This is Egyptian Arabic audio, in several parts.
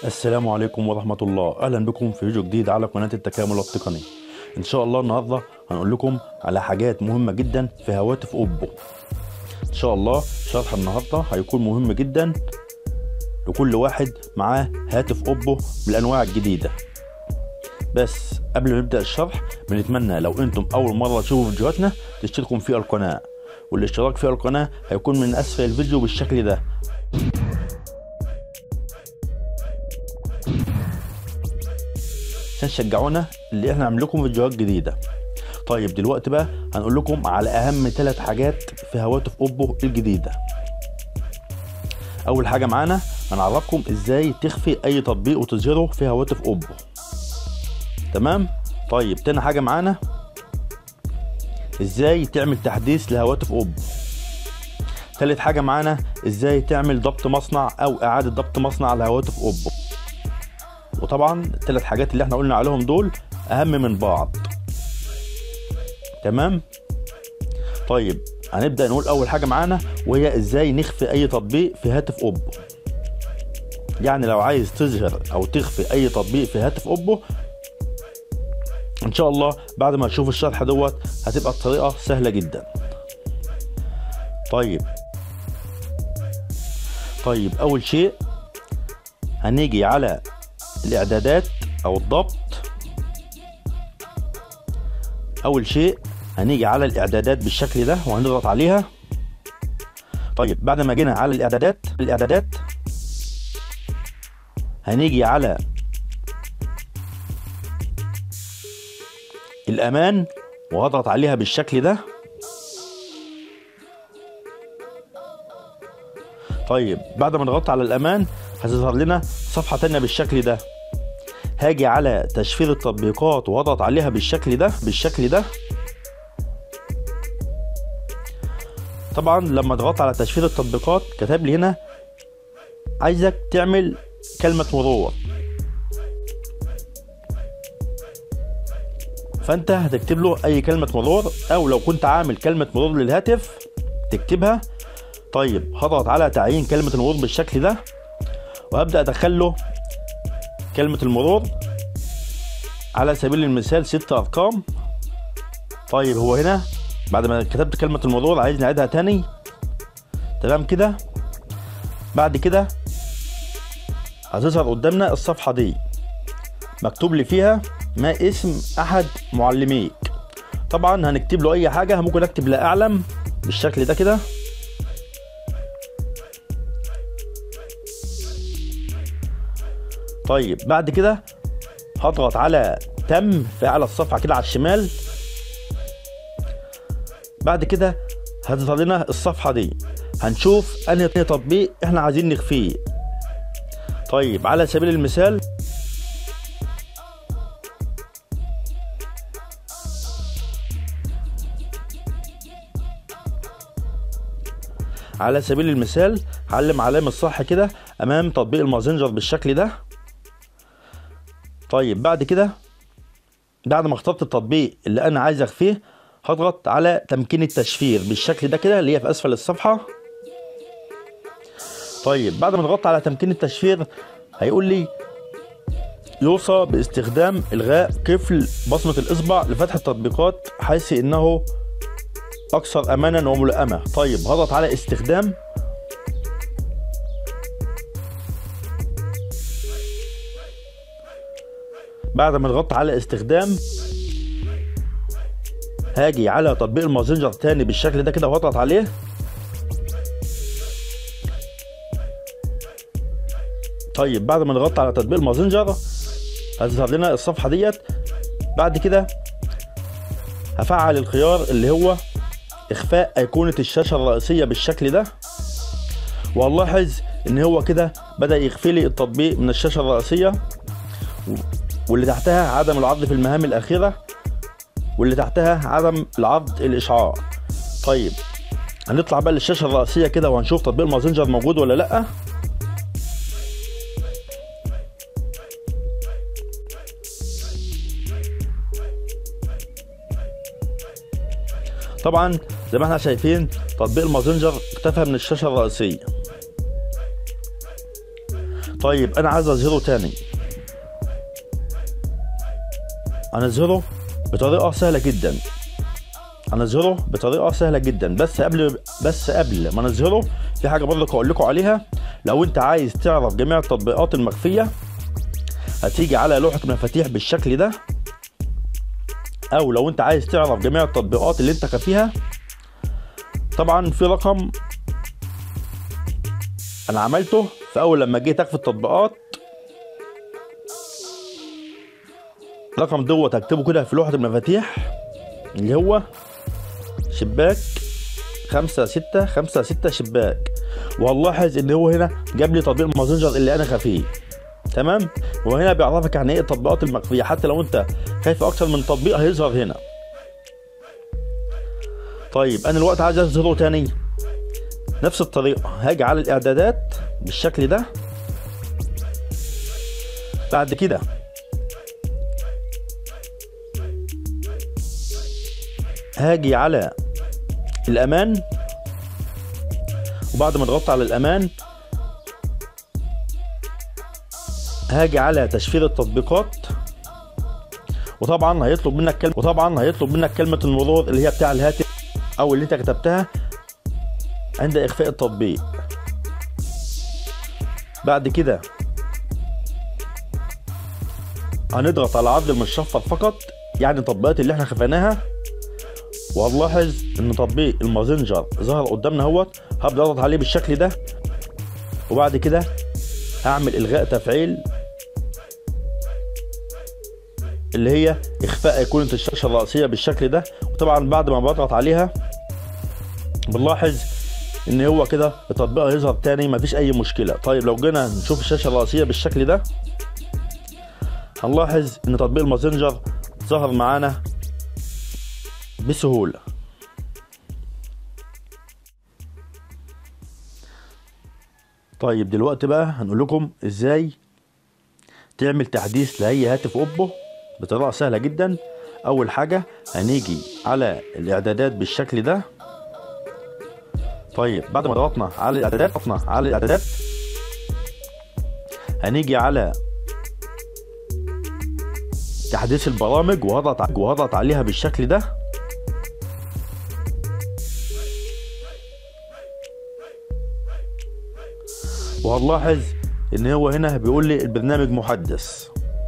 السلام عليكم ورحمة الله أهلا بكم في فيديو جديد على قناة التكامل التقني إن شاء الله النهاردة هنقول لكم على حاجات مهمة جدا في هواتف أوبو إن شاء الله شرح النهاردة هيكون مهم جدا لكل واحد معاه هاتف أوبو بالأنواع الجديدة بس قبل ما نبدأ الشرح بنتمنى لو انتم أول مرة تشوفوا فيديوهاتنا تشتركوا في القناة والاشتراك في القناة هيكون من أسفل الفيديو بالشكل ده عشان تشجعونا اللي احنا نعمل لكم فيديوهات جديده طيب دلوقتي بقى هنقول لكم على اهم ثلاث حاجات في هواتف اوبو الجديده اول حاجه معانا هنعرفكم ازاي تخفي اي تطبيق وتظهره في هواتف اوبو تمام طيب تاني حاجه معانا ازاي تعمل تحديث لهواتف اوبو تالت حاجه معانا ازاي تعمل ضبط مصنع او اعاده ضبط مصنع لهواتف اوبو وطبعا الثلاث حاجات اللي احنا قلنا عليهم دول اهم من بعض تمام طيب هنبدا نقول اول حاجه معانا وهي ازاي نخفي اي تطبيق في هاتف اوبو يعني لو عايز تظهر او تخفي اي تطبيق في هاتف اوبو ان شاء الله بعد ما تشوف الشرح دوت هتبقى الطريقه سهله جدا طيب طيب اول شيء هنيجي على الاعدادات او الضبط اول شيء هنيجي على الاعدادات بالشكل ده وهنضغط عليها طيب بعد ما جينا على الاعدادات الاعدادات هنيجي على الامان وهضغط عليها بالشكل ده طيب بعد ما ضغطت على الامان هتظهر لنا صفحة تانية بالشكل ده هاجي على تشفير التطبيقات واضغط عليها بالشكل ده بالشكل ده طبعا لما ضغطت على تشفير التطبيقات كتب لي هنا عايزك تعمل كلمة مرور فانت هتكتب له اي كلمة مرور او لو كنت عامل كلمة مرور للهاتف تكتبها طيب هضغط على تعيين كلمة المرور بالشكل ده وهبدأ ادخل له كلمة المرور على سبيل المثال ست ارقام طيب هو هنا بعد ما كتبت كلمة المرور عايز نعيدها تاني تمام كده بعد كده هتظهر قدامنا الصفحة دي مكتوب لي فيها ما اسم احد معلميك طبعا هنكتب له اي حاجة ممكن اكتب لا اعلم بالشكل ده كده طيب بعد كده هضغط على تم في اعلى الصفحه كده على الشمال بعد كده هتظهر لنا الصفحه دي هنشوف انهي تطبيق احنا عايزين نخفيه طيب على سبيل المثال على سبيل المثال هعلم علامة صح كده امام تطبيق الماسنجر بالشكل ده طيب بعد كده بعد ما اخترت التطبيق اللي انا عايز اخفيه هضغط على تمكين التشفير بالشكل ده كده اللي هي في اسفل الصفحه طيب بعد ما ضغطت على تمكين التشفير هيقول لي يوصى باستخدام الغاء قفل بصمه الاصبع لفتح التطبيقات حيث انه اكثر امانا وملائمه طيب هضغط على استخدام بعد ما ضغطت على استخدام هاجي على تطبيق الماسنجر تاني بالشكل ده كده واضغط عليه طيب بعد ما ضغطت على تطبيق الماسنجر هتظهر لنا الصفحه ديت بعد كده هفعل الخيار اللي هو اخفاء ايقونه الشاشه الرئيسيه بالشكل ده وهنلاحظ ان هو كده بدا يخفي لي التطبيق من الشاشه الرئيسيه واللي تحتها عدم العرض في المهام الأخيرة واللي تحتها عدم العرض الإشعار طيب هنطلع بقى للشاشة الرئيسية كده وهنشوف تطبيق الماسنجر موجود ولا لأ طبعا زي ما احنا شايفين تطبيق الماسنجر اختفى من الشاشة الرئيسية طيب انا عايز اظهره تاني انظهره بطريقه سهله جدا انظهره بطريقه سهله جدا بس قبل بس قبل ما انظهره في حاجه برضه هقول لكم عليها لو انت عايز تعرف جميع التطبيقات المخفيه هتيجي على لوحه المفاتيح بالشكل ده او لو انت عايز تعرف جميع التطبيقات اللي انت خفيها طبعا في رقم انا عملته فاول لما جيت اخفي التطبيقات رقم دوت هكتبه كده في لوحة المفاتيح اللي هو شباك خمسة ستة خمسة ستة شباك وهنلاحظ ان هو هنا جاب لي تطبيق ماسنجر اللي انا خفيه تمام وهنا بيعرفك يعني ايه التطبيقات المخفية حتى لو انت خايف اكتر من تطبيق هيظهر هنا طيب انا الوقت عايز اظهره تاني نفس الطريقة هاجي على الاعدادات بالشكل ده بعد كده هاجي على الامان وبعد ما ضغطت على الامان هاجي على تشفير التطبيقات وطبعا هيطلب منك كلمه وطبعا هيطلب منك كلمه المرور اللي هي بتاع الهاتف او اللي انت كتبتها عند اخفاء التطبيق بعد كده هنضغط على عرض المشفر فقط يعني التطبيقات اللي احنا خفيناها وهنلاحظ ان تطبيق الماسنجر ظهر قدامنا اهوت هبدا اضغط عليه بالشكل ده وبعد كده هعمل الغاء تفعيل اللي هي اخفاء ايقونه الشاشه الرئيسيه بالشكل ده وطبعا بعد ما بضغط عليها بنلاحظ ان هو كده التطبيق هيظهر تاني مفيش اي مشكله طيب لو جينا نشوف الشاشه الرئيسيه بالشكل ده هنلاحظ ان تطبيق الماسنجر ظهر معانا بسهوله طيب دلوقتي بقى هنقول لكم ازاي تعمل تحديث لاي هاتف اوبو بطريقه سهله جدا اول حاجه هنيجي على الاعدادات بالشكل ده طيب بعد ما ضغطنا على الاعدادات ضغطنا على الاعدادات هنيجي على تحديث البرامج وهضغط وهضغط عليها بالشكل ده وهنلاحظ ان هو هنا بيقول لي البرنامج محدث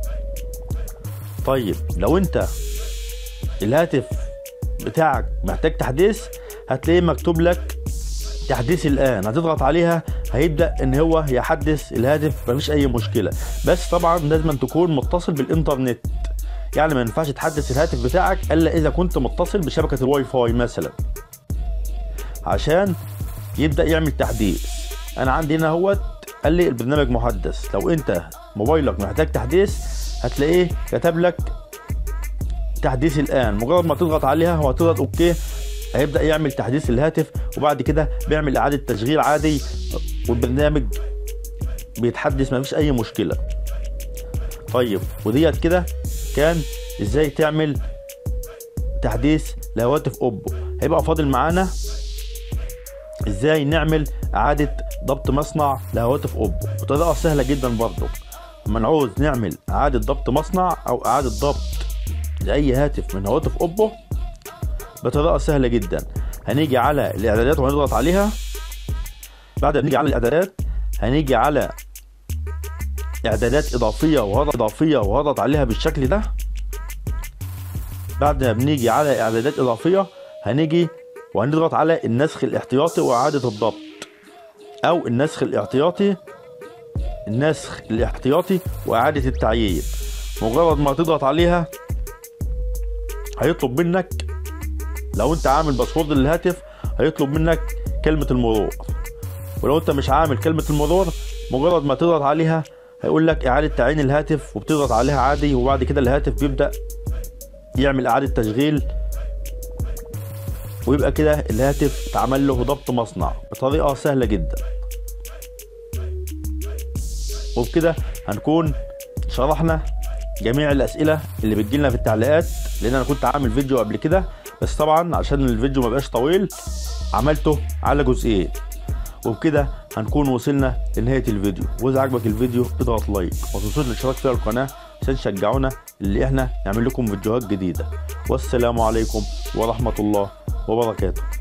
طيب لو انت الهاتف بتاعك محتاج تحديث هتلاقيه مكتوب لك تحديث الان هتضغط عليها هيبدا ان هو يحدث الهاتف مفيش اي مشكله بس طبعا لازم تكون متصل بالانترنت يعني ما ينفعش تحدث الهاتف بتاعك الا اذا كنت متصل بشبكه الواي فاي مثلا عشان يبدا يعمل تحديث انا عندي هنا اهوت قال لي البرنامج محدث لو انت موبايلك محتاج تحديث هتلاقيه كتب لك تحديث الان مجرد ما تضغط عليها وهتضغط اوكي هيبدا يعمل تحديث الهاتف وبعد كده بيعمل اعاده تشغيل عادي والبرنامج بيتحدث مفيش اي مشكله طيب وديت كده كان ازاي تعمل تحديث لهواتف اوبو هيبقى فاضل معانا ازاي نعمل اعاده ضبط مصنع لهواتف اوبو بطريقه سهله جدا برضو لما نعوز نعمل اعاده ضبط مصنع او اعاده ضبط لاي هاتف من هواتف اوبو بطريقه سهله جدا هنيجي على الاعدادات وهنضغط عليها بعد ما نيجي على الاعدادات هنيجي على اعدادات اضافيه وهضغط اضافيه وهضغط عليها بالشكل ده بعد ما بنيجي على اعدادات اضافيه هنيجي وهنضغط على النسخ الاحتياطي واعاده الضبط او النسخ الاحتياطي النسخ الاحتياطي واعاده التعيين مجرد ما تضغط عليها هيطلب منك لو انت عامل باسورد للهاتف هيطلب منك كلمه المرور ولو انت مش عامل كلمه المرور مجرد ما تضغط عليها هيقول لك اعاده تعيين الهاتف وبتضغط عليها عادي وبعد كده الهاتف بيبدا يعمل اعاده تشغيل ويبقى كده الهاتف اتعمل له ضبط مصنع بطريقه سهله جدا وبكده هنكون شرحنا جميع الاسئله اللي بتجيلنا في التعليقات لان انا كنت عامل فيديو قبل كده بس طبعا عشان الفيديو ما بقاش طويل عملته على جزئين وبكده هنكون وصلنا لنهايه الفيديو واذا عجبك الفيديو اضغط لايك وما تنسوش الاشتراك في القناه عشان تشجعونا اللي احنا نعمل لكم فيديوهات جديده والسلام عليكم ورحمه الله وبركاته